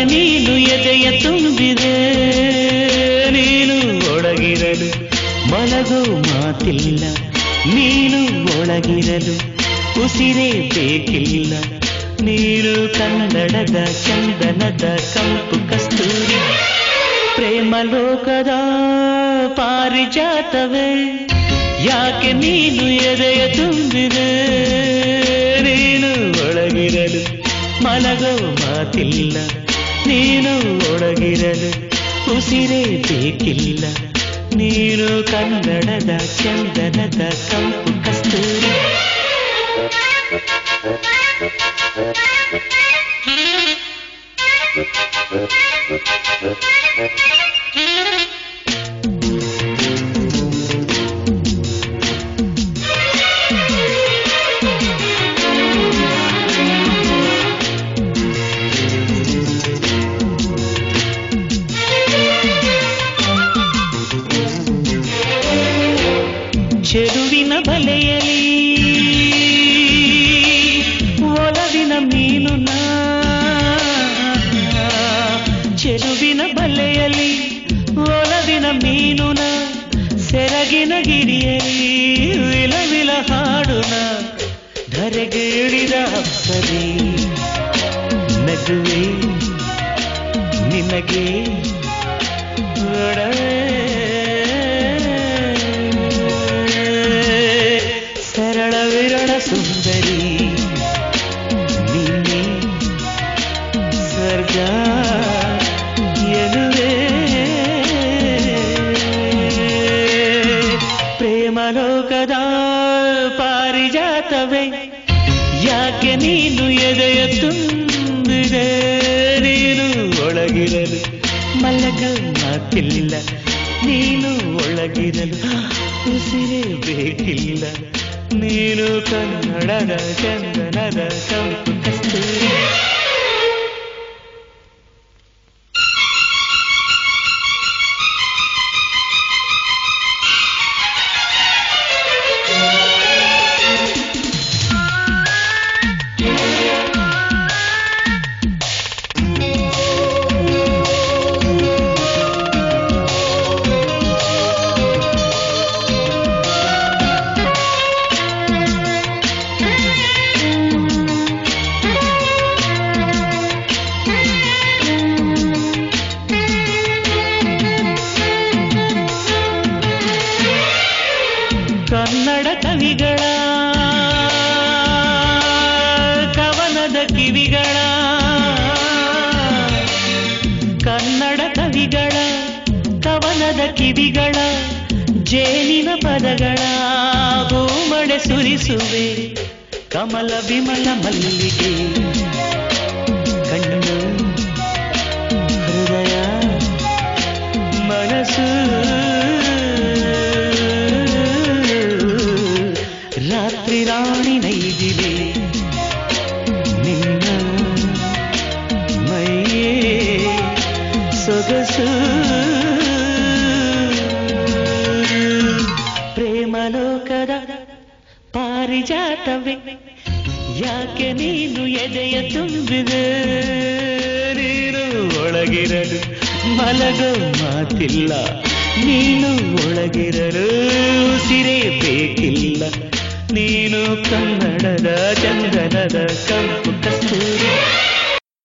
ನೀನು ಎದೆಯ ತುಂಬಿದೆ ನೀನು ಒಳಗಿರಲು ಮಲಗೋ ಮಾತಿಲ್ಲ ನೀನು ಒಳಗಿರಲು ಉಸಿರೇ ಬೇಕಿಲ್ಲ ನೀನು ಕನ್ನಡದ ಚಂದನದ ಕಂಪು ಕಸ್ತೂರಿ ಪ್ರೇಮ ಲೋಕದ ಪಾರಿಜಾತವೇ ಯಾಕೆ ನೀನು ಎದೆಯ ತುಂಬಿದೆ ನೀನು ಒಳಗಿರಲು ಮಲಗೋ ಮಾತಿಲ್ಲ ನೀನು ಒಳಗಿರಲು ಉಸಿರೇ ಬೇಕಿಲ್ಲ ನೀನು ಕನ್ನಡದ ಚಂದನದ ಕಂಪು ಕಸ್ತೂರಿ ಚೆರುವಿನ ಬಲೆಯಲಿ ಒಲವಿನ ಮೀನು ನಾ. ಚೆರುವಿನ ಬಲೆಯಲಿ ಒಲವಿನ ಮೀನುನ ಸೆರಗಿನ ಗಿರಿಯಲಿ ವಿಲವಿಲ ಹಾಡುನ ಧರೆಗೆ ಇಳಿದ ಅಪ್ಸರಿ ನಗುವೆ ನಿನಗೆ ಸರಳ ವಿರಳ ಸುಂದರಿ ನೀನೆ ಸ್ವರ್ಗ ಎನ್ನುವೆ ಪ್ರೇಮ ಲೋಕದ ಪಾರಿಜಾತವೇ ಯಾಕೆ ನೀನು ಎದೆಯ ತುಂಬಿದೆ ನೀನು ಒಳಗಿರಲು ಮಲಗ ಮಾತಿಲ್ಲ ನೀನು ಒಳಗಿರಲು ಉಸಿರೇ ಬೇಕಿಲ್ಲ ನೀನು ಕನ್ನಡದ ಚಂದನದ ಕಂಪು ಕಸ್ತೂರಿ ಕನ್ನಡ ಕವಿಗಳ ಕವನದ ಕಿವಿಗಳ ಕನ್ನಡ ಕವಿಗಳ ಕವನದ ಕಿವಿಗಳ ಜೇನಿನ ಪದಗಳ ಭೂಮಳೆ ಸುರಿಸುವೆ ಕಮಲ ವಿಮಲ ಮಲ್ಲಿಗೆ ಕಣ್ಣು ಹೃದಯ ಮನಸ್ಸು ರಾತ್ರಿ ರಾಣಿ ನೈದಿದೆ ನಿನ್ನ ಮೈಯೇ ಸೊಗಸು ಪ್ರೇಮ ಲೋಕದ ಪಾರಿಜಾತವೇ ಯಾಕೆ ನೀನು ಎದೆಯ ತುಂಬಿದೆ ನೀನು ಒಳಗಿರಲು ಮಲಗೋ ಮಾತಿಲ್ಲ ನೀನು ಒಳಗಿರಲು ಉಸಿರೇ ಬೇಕಿಲ್ಲ ನೀನು ಕನ್ನಡದ ಚಂದನದ ಕಂಪು ಕಸ್ತೂರಿ